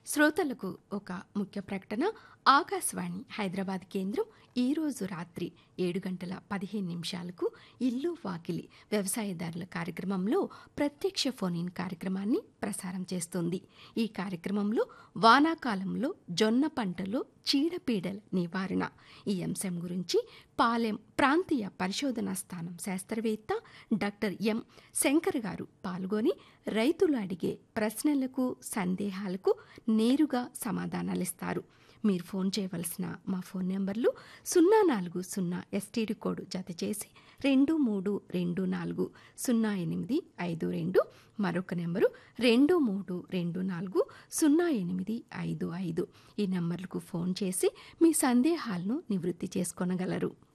శ్రోతలకు ఒక ముఖ్య ప్రకటన ఆకాశవాణి హైదరాబాద్ కేంద్రం ఈరోజు రాత్రి ఏడు గంటల పదిహేను నిమిషాలకు ఇల్లు వాకిలి వ్యవసాయదారుల కార్యక్రమంలో ప్రత్యక్ష ఫోన్ ఇన్ కార్యక్రమాన్ని ప్రసారం చేస్తుంది ఈ కార్యక్రమంలో వానాకాలంలో జొన్న పంటలో చీడపీడల నివారణ ఈ అంశం గురించి పాలెం ప్రాంతీయ పరిశోధనా స్థానం శాస్త్రవేత్త డాక్టర్ ఎం శంకర్ గారు పాల్గొని రైతులు అడిగే ప్రశ్నలకు సందేహాలకు నేరుగా సమాధానాలిస్తారు మీరు ఫోన్ చేయవలసిన మా ఫోన్ నెంబర్లు సున్నా నాలుగు సున్నా ఎస్టీడీ కోడ్ జత చేసి రెండు మూడు రెండు నాలుగు సున్నా ఎనిమిది ఐదు రెండు మరొక నెంబరు రెండు మూడు రెండు నాలుగు సున్నా ఎనిమిది ఐదు ఐదు ఈ నెంబర్లకు ఫోన్ చేసి మీ సందేహాలను నివృత్తి చేసుకొనగలరు